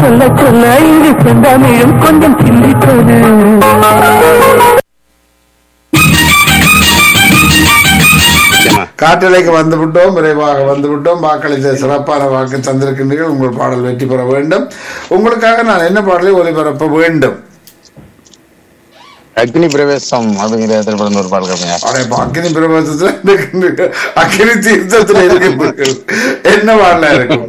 சொல்ல சொல்ல இங்கு செந்தமிழும் கொஞ்சம் சிந்தித்தது நிச்சயமா. காற்றலைக்கு வந்து விட்டோம் விரைவாக வந்து விட்டோம் வாக்களித்த சிறப்பான வாக்கு தந்திருக்கின்றீர்கள் உங்கள் பாடல் வெற்றி பெற வேண்டும் உங்களுக்காக நான் என்ன பாடலை ஒளிபரப்ப வேண்டும் அக்னி பிரவேசம் அப்படிங்கிற திரைப்படம் ஒரு பாடல் கேட்பீங்க அடே இப்ப அக்கினி பிரபந்தத்துல இருக்கின்றீர்கள் அக்கினி தீர்த்தத்துல இருக்கின்றீர்கள் என்ன பாடலா இருக்கும்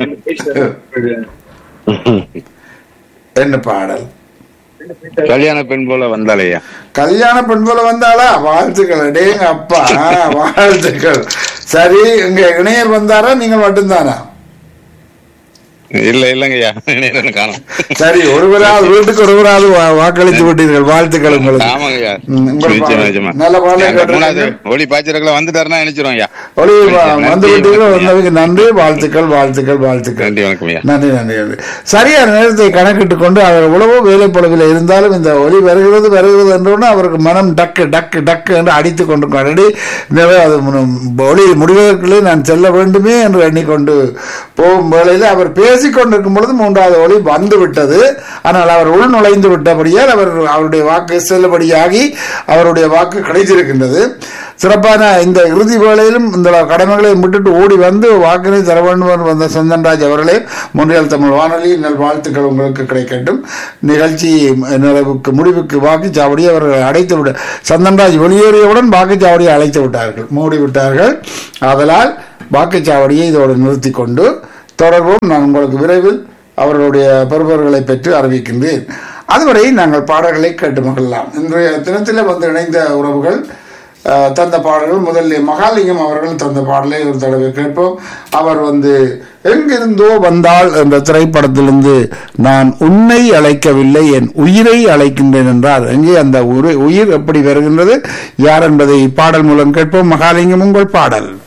என்ன பாடல் கல்யாண பெண் போல வந்தாலையா கல்யாண பெண் போல வந்தாளா வாழ்த்துக்கள் டேங்க அப்பா வாழ்த்துக்கள் சரி இங்க இணையர் வந்தாரா நீங்கள் மட்டும்தானா இல்ல இல்லங்கய்யா நேரம் காணும் சரி ஒருவரால் வீட்டுக்கு ஒருவரால் வா- வாக்களித்து விட்டீர்கள் வாழ்த்துக்கள் உங்களுக்கு ஆமாங்கய்யா ம், உங்கள் நிச்சயமா பாடல். நிச்சயமா நல்ல பாடலை அந்த மூணாவது கேட்டிருக்கீங்க. ஒளி பாய்ச்சறதுல வந்துட்டாருன்னா நினைச்சிரும் ஐயா ஒளி வா- நன்றி, வந்து விட்டீர்கள் வணக்கம் ஐயா. வந்ததுக்கு நன்றி வாழ்த்துக்கள் வாழ்த்துக்கள் வாழ்த்துக்கள் நன்றி வணக்கம் ஐயா நன்றி நன்றி நன்றி சரியான நேரத்தை கணக்கிட்டு கொண்டு அவர் எவ்வளவோ வேலைப்பளவில் இருந்தாலும் இந்த ஒலி வருகிறது வருகிறது என்றோன்னு அவருக்கு மனம் டக்கு டக்கு டக்கு என்று அடித்து கொண்டு கரடி எனவே அது முன்னு- ஒளி முடிவதற்குள்ளே நான் செல்ல வேண்டுமே என்று எண்ணிக்கொண்டு போகும் வேளையில் அவர் பேசிக் கொண்டிருக்கும் பொழுது மூன்றாவது ஒளி வந்து விட்டது ஆனால் அவர் உள் நுழைந்து விட்டபடியால் அவர் அவருடைய வாக்கு செல்லுபடியாகி அவருடைய வாக்கு கிடைத்திருக்கின்றது சிறப்பான இந்த இறுதி வேளையிலும் இந்த கடமைகளை விட்டுட்டு ஓடி வந்து வாக்கினை தர வேண்டும் என்று வந்த சந்தன்ராஜ் அவர்களே முன்றியல் தமிழ் வானொலி நல் வாழ்த்துக்கள் உங்களுக்கு கிடைக்கட்டும் நிகழ்ச்சி நிறைவுக்கு முடிவுக்கு வாக்குச்சாவடி அவர்கள் அடைத்து விட சந்தன்ராஜ் வெளியேறியவுடன் வாக்குச்சாவடியை அழைத்து விட்டார்கள் மூடி விட்டார்கள் ஆதலால் வாக்குச்சாவடியை இதோடு நிறுத்தி கொண்டு தொடர்போம் நான் உங்களுக்கு விரைவில் அவர்களுடைய பெறுபவர்களை பெற்று அறிவிக்கின்றேன் அதுவரை நாங்கள் பாடல்களை கேட்டு மகிழலாம் இன்றைய தினத்தில் வந்து இணைந்த உறவுகள் அஹ், தந்த பாடல்கள் முதலில் மகாலிங்கம் அவர்கள் தந்த பாடலை ஒரு தடவை கேட்போம் அவர் வந்து எங்கிருந்தோ வந்தாள் என்ற திரைப்படத்திலிருந்து நான் உன்னை அழைக்கவில்லை என் உயிரை அழைக்கின்றேன் என்றார் எங்கே அந்த உரு- உயிர் எப்படி வருகின்றது யார் என்பதை பாடல் மூலம் கேட்போம் மகாலிங்கம் உங்கள் பாடல்